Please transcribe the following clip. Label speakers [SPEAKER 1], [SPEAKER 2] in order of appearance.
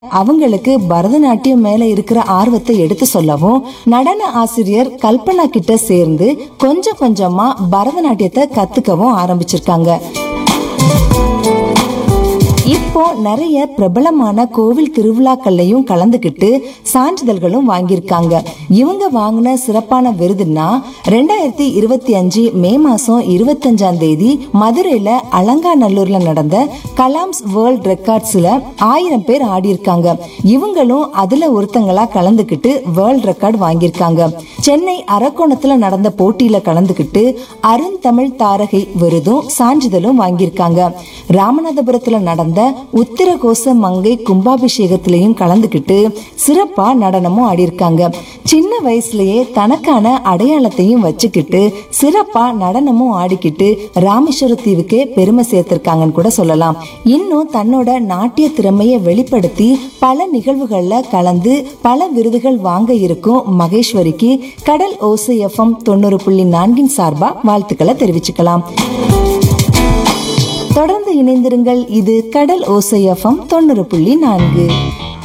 [SPEAKER 1] அவங்களுக்கு பரதநாட்டியம் மேல இருக்கிற ஆர்வத்தை எடுத்து சொல்லவும் நடன ஆசிரியர் கல்பனா கிட்ட சேர்ந்து கொஞ்சம் கொஞ்சமா பரதநாட்டியத்தை கத்துக்கவும் ஆரம்பிச்சிருக்காங்க இப்போ நிறைய பிரபலமான கோவில் திருவிழாக்கள்லயும் கலந்துக்கிட்டு சான்றிதழ்களும் வாங்கியிருக்காங்க இவங்க வாங்கின சிறப்பான விருதுன்னா ரெண்டாயிரத்தி இருபத்தி அஞ்சு மே மாசம் இருபத்தஞ்சாம் தேதி மதுரையில அலங்காநல்லூர்ல நடந்த கலாம்ஸ் வேர்ல்ட் ரெக்கார்ட்ஸ்ல ஆயிரம் பேர் ஆடியிருக்காங்க இவங்களும் அதுல ஒருத்தங்களா கலந்துக்கிட்டு வேர்ல்ட் ரெக்கார்ட் வாங்கியிருக்காங்க சென்னை அரக்கோணத்துல நடந்த போட்டியில கலந்துக்கிட்டு அருந்தமிழ் தாரகை விருதும் சான்றிதழும் வாங்கியிருக்காங்க ராமநாதபுரத்துல நடந்த உத்திரகோச மங்கை கும்பாபிஷேகத்திலையும் கலந்துக்கிட்டு சிறப்பா நடனமும் ஆடியிருக்காங்க சின்ன வயசுலயே தனக்கான அடையாளத்தையும் வச்சுக்கிட்டு சிறப்பா நடனமும் ஆடிக்கிட்டு ராமேஸ்வர தீவுக்கே பெருமை சேர்த்திருக்காங்கன்னு கூட சொல்லலாம் இன்னும் தன்னோட நாட்டிய திறமையை வெளிப்படுத்தி பல நிகழ்வுகள்ல கலந்து பல விருதுகள் வாங்க இருக்கும் மகேஸ்வரிக்கு கடல் ஓசை எஃப்எம் தொண்ணூறு புள்ளி நான்கின் சார்பா வாழ்த்துக்களை தெரிவிச்சுக்கலாம் தொடர்ந்து இணைந்திருங்கள் இது கடல் ஓசை எஃப்எம் தொண்ணூறு புள்ளி நான்கு